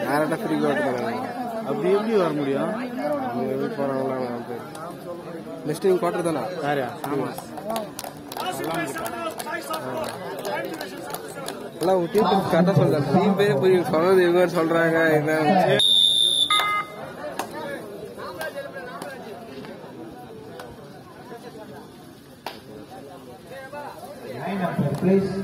டேரக்டா ஃப்ரீ ஓட்டுறாங்க அப்படி எப்படி வர முடியும் அவங்க எப்படி போறாங்களோ நெக்ஸ்ட் டைம் குவார்டர் தானே யாரு எல்லாம் உங்க டீம் கரெக்டா சொல்றாங்க டீம் பேரே புரியும் சொல்றது இவங்க சொல்றாங்க என்ன Line up, please.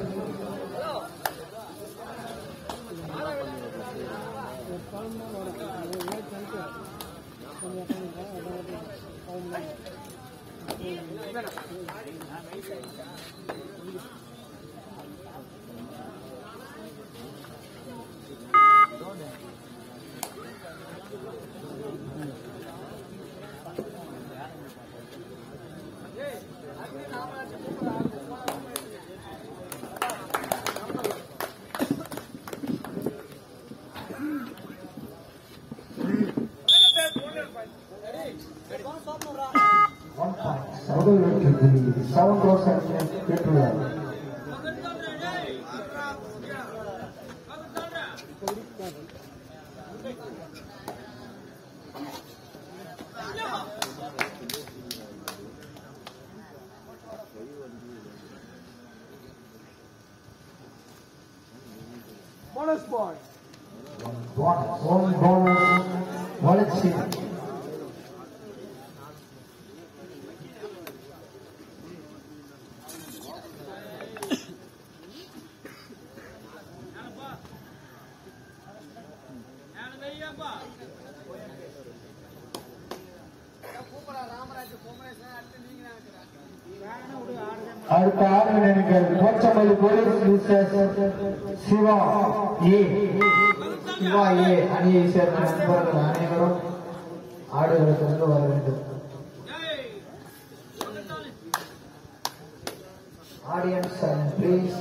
One point. Southern to the South Ross and Petrol. Bonus point. One bonus. One bonus. Wallet sheet. அடுத்த ஆறு நினைக்கிறது Pochampalli police mister Siva A Siva A அணியை சேர்ந்த நண்பர்கள் அனைவரும் ஆடுகளுக்கு வர வேண்டும் audience and please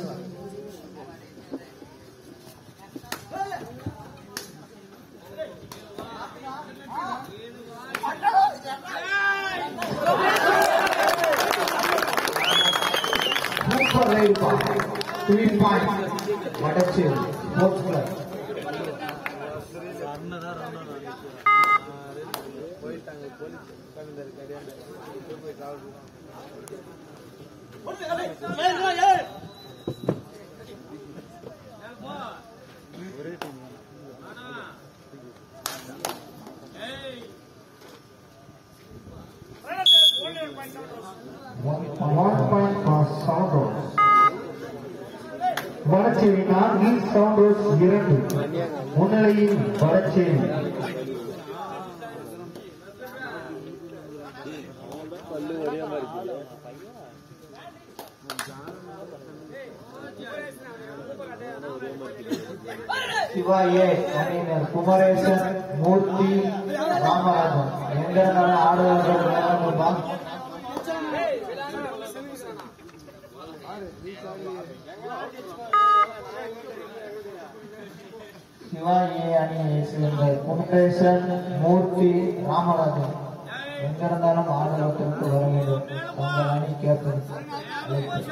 super raid பா three point Vadacheri sports club one point for Soundros. Vadacheri நான்கு சவுண்டோஸ் இரண்டு முன்னிலையில் வடச்சேரி சிவா ஏ அணியினர் குமரேசன் மூர்த்தி ராமராஜன் எங்க இருந்தாலும் ஆடுவார்கள் நேரம் தான் சிவாஜி அணியை சேர்ந்த குமரேசன் மூர்த்தி ராமராஜன் எங்க இருந்தாலும் ஆடுகளத்திற்கு வர வேண்டும் உங்கள் அணி கேப்டன் அழைப்பு.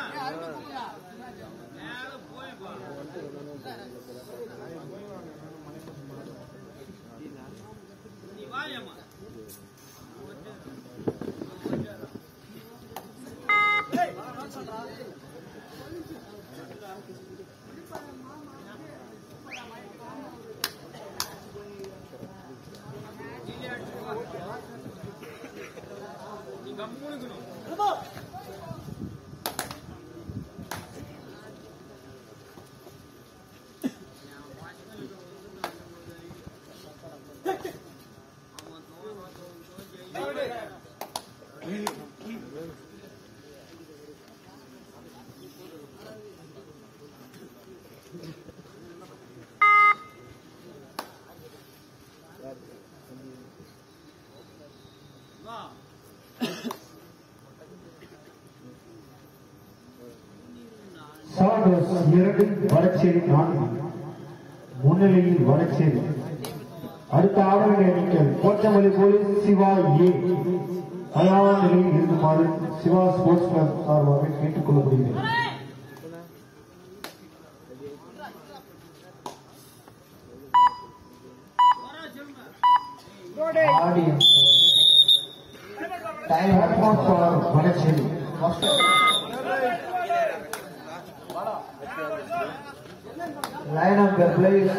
சாண்டோஸ் இரண்டு வடச்சேரி நான்கு முன்னிலையில் வடச்சேரி அடுத்த ஆவண எண்ணிக்கை போச்சமல்லி போலீஸ் சிவா ஏ தயாரான நிலையில் இருக்குமாறு சிவா ஸ்போர்ட்ஸ் கிளப் சார்பாக கேட்டுக் கொள்ளப்படுகிறது audience time advance for Vadacheri line of the place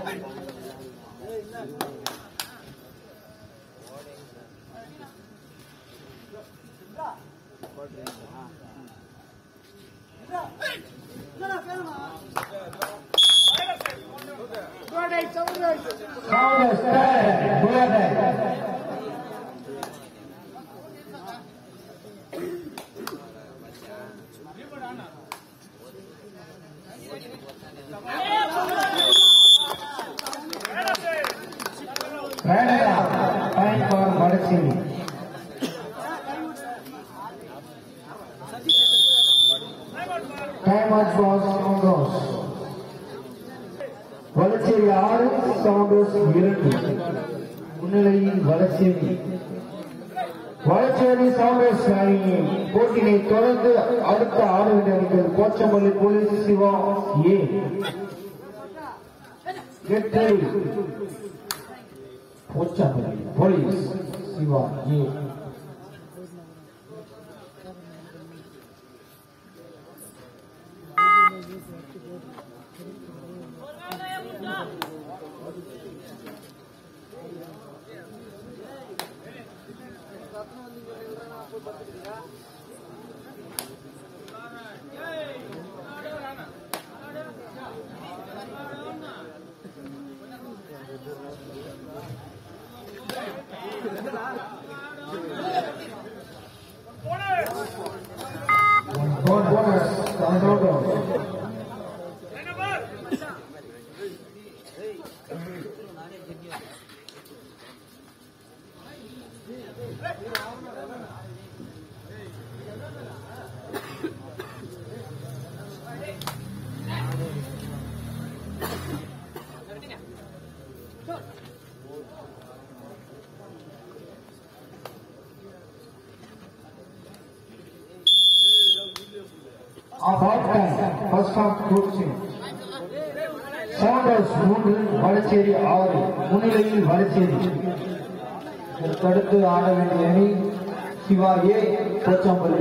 Congress, go ahead. Canada, time for Vadachery. Time out for Sounders. Valacheri ஆறு சவுண்டர்ஸ் இரண்டு முன்னிலையில் வளச்சேரி வளச்சேரி சவுண்டர்ஸ் அணி போட்டியை தொடர்ந்து அடுத்த ஆடுகின்ற அணிகள் Pochampalli police Siva A Get ready. Pochampalli police Siva A Bonus, Sounders. Fourth time, first half coaching. Sounders மூன்று வடச்சேரி ஆறு முன்னிலையில் வடச்சேரி இதற்கடுத்து ஆட வேண்டிய அணி Siva A Pochampalli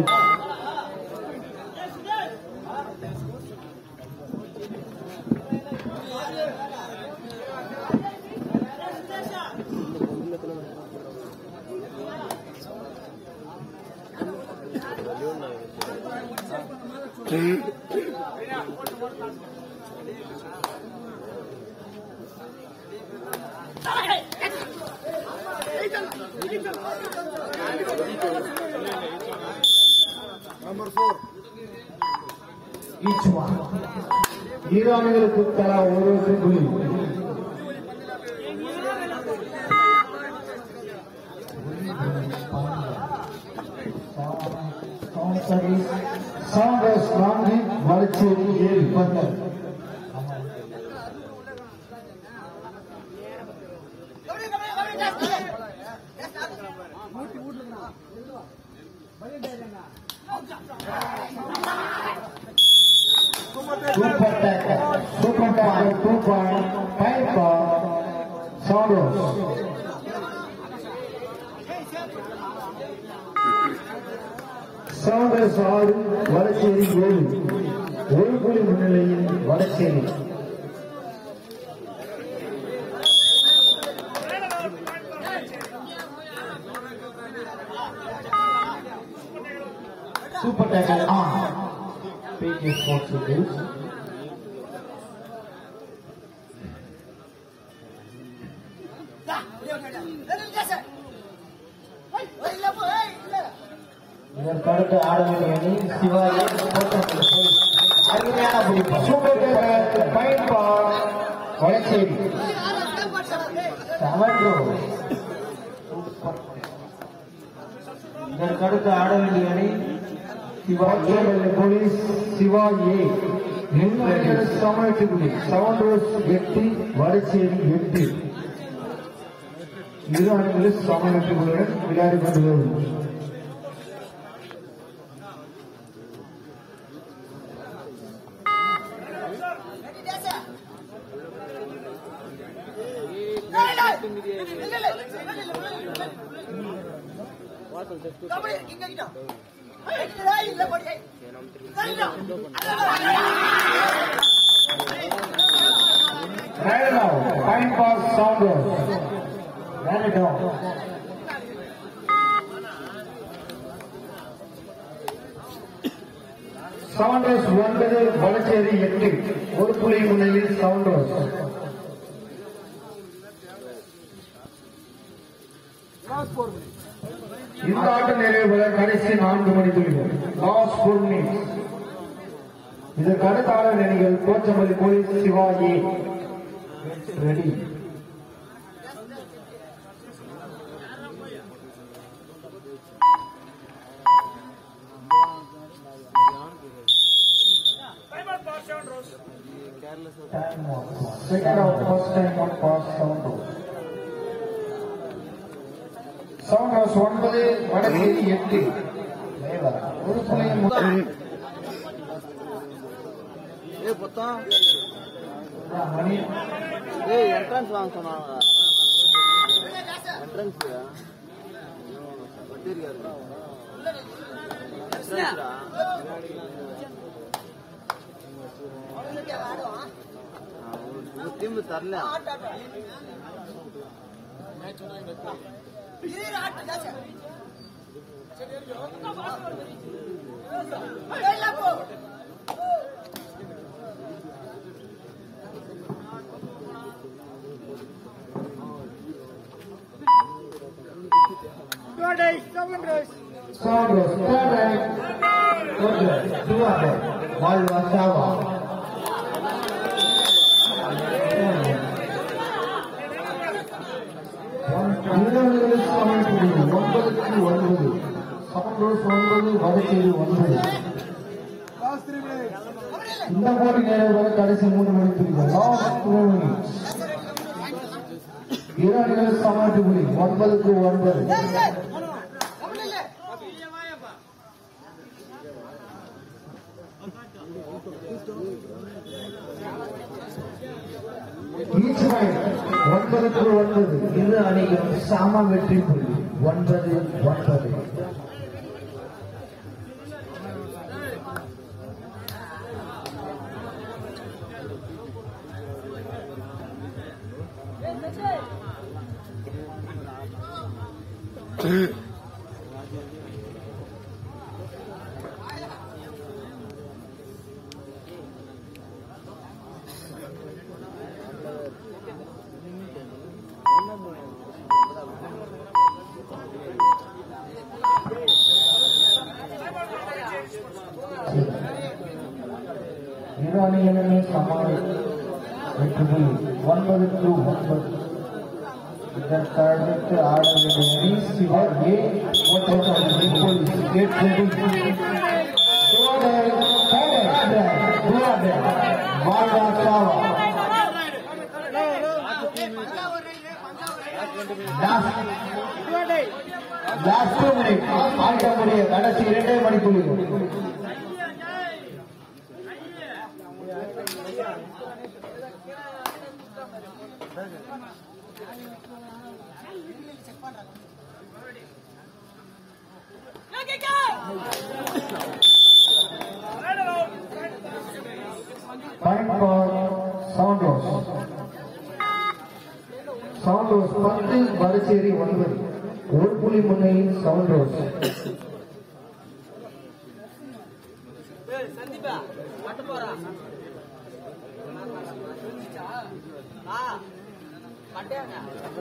each one. இரு அணிகளுக்கு தலா ஒரு ஒரு புள்ளி சாண்டர்ஸ் நான்கு வளர்ச்சேரி ஏழு பந்தல் Super tackle, super tackle, two point, five for Sounders. Sounders ஆறு வடச்சேரி ஏழு ஒரு புள்ளி முன்னிலையில் Vadacheri super tackle on page sports news இதற்கடுத்து ஆட வேண்டிய அணி சிவாஜி அருமையான பிடிப்பு super tackle fine ball Vadacheri seven இதற்கடுத்து ஆட வேண்டிய அணி சிவாஜி போலீஸ் சிவாஜி சமயத்துக்குடி சவுண்டர்ஸ் எட்டு வடச்சேரி எட்டு இரு அணிகளும் சமயத்துக்குள்ளுடன் விளையாடி கொண்டுள்ளது Hey, Right now, time for Sounders. Ran it down. Sounders ஒன்பது வடச்சேரி எட்டு ஒரு புள்ளி முன்னிலையில் சவுண்டர்ஸ் இந்த ஆட்டம் நிறைவு கடைசி நான்கு மணி துளிகள் லாஸ்ட் ஃபோர் மினிட்ஸ் இதற்கு அடுத்த ஆளர் அணிகள் கோச்சமல்லி police Sivaji ready Time out. Second out, first time on pass sound out. Sounders ஒன்பது வடசேரி எட்டு மேலா. ஒரு புள்ளி மு- ஏய் பொத்தம் மணி ஏய் என்ட்ரன்ஸ் வாங்க சொன்னாங்க என்ட்ரன்ஸ் வட்டி இருக்காரு என்ட்ரன்ஸ்டா திரும்ப தரல Sound house, third right. Good. Two are there. Ball was Sava. வீரர்களுக்கு சமயம் புரியுது ஒன்பதுக்கு ஒன்பது சவுண்ட் ஹவுஸ் ஒன்பது வடசேரி ஒன்பது இந்த போட்டி நிறைவு வரை கடைசி மூன்று மணி பிரிவு லாஸ்ட் டூ மினிட்ஸ் வீரர்கள் சமட்டு புரி ஒன்பதுக்கு ஒன்பது ஈச் பாயிண்ட் ஒன்பதுக்கு ஒன்பது இரு அணிகளும் சம வெற்றி புள்ளி ஒன்பது ஒன்பது இரு அணிகளுமே சம வெற்றி புள்ளி ஒன்பதுக்கு ஒன்பது இதற்கு அடுத்து ஆட வேண்டிய அணி சிவா ஏ ஓட்டோசம் போலீஸ் கேட் ரெடி மால்வா சாவா லாஸ்ட் டூ மினிட் ஆட்ட முடிய கடைசி இரண்டே மணிக்குள்ள Point for sound loss. Sound loss பத்து வடசேரி ஒன்பது ஒரு புள்ளி முன்னையில் sound loss. சந்தீபா மட்டு போறா ஆ மட்டையாங்க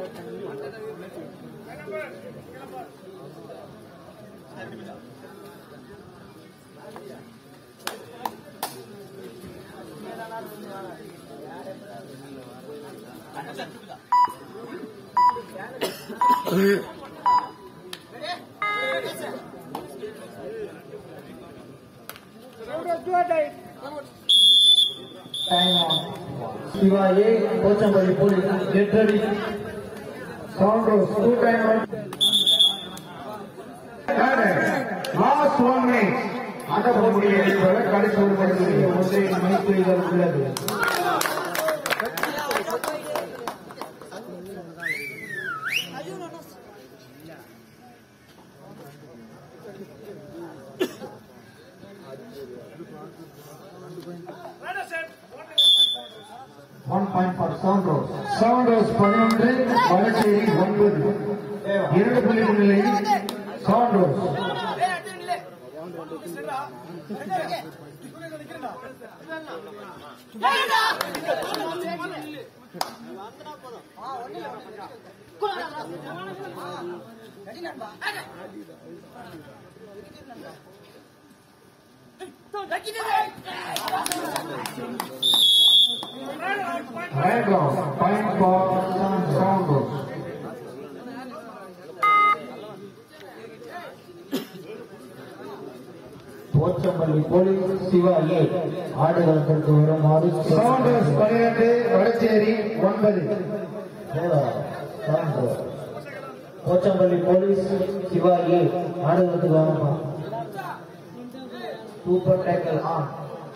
Time on. Siva A Pochampalli police get ready. Sound loss two time out. Last one minute. ஆட்ட முடிய கடைசி ஒரு மணி ஒன்றை மணிக்குறிகள் உள்ளது சவுண்ட் சவுண்ட் ரோஸ் பதினொன்று வடச்சேரி ஒன்பது இரண்டு புள்ளி முன்னிலையில் Sounders Randolph, point for Sound Road. Pochampalli police Siva A ஆடுகளத்திற்கு வருமாறு Sound Road பன்னிரண்டு வடச்சேரி ஒன்பது போச்சம்பள்ளி போலீஸ் சிவா ஏ ஆடுகளத்துக்கு வருமா super tackle on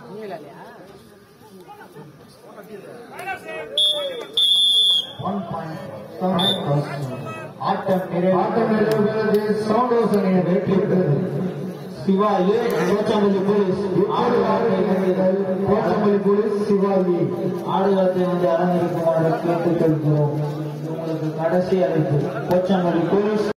one point ஆட்டம் நிறைவு ஆட்டம் நிறைவுகிறது சவுண்ட் ஹவுஸ் அணியை வெற்றி பெற்றது சிவா ஏ போச்சம்பள்ளி போலீஸ் ஆடுகளத்தை வென்றுகள். கோட்டமல்லி போலீஸ் சிவாஜி ஆடுகளத்தை வந்து அரங்கேற்குமாறு கேட்டுக்கொள்கிறோம் உங்களுக்கு கடைசி அழைப்பு போச்சம்பள்ளி போலீஸ்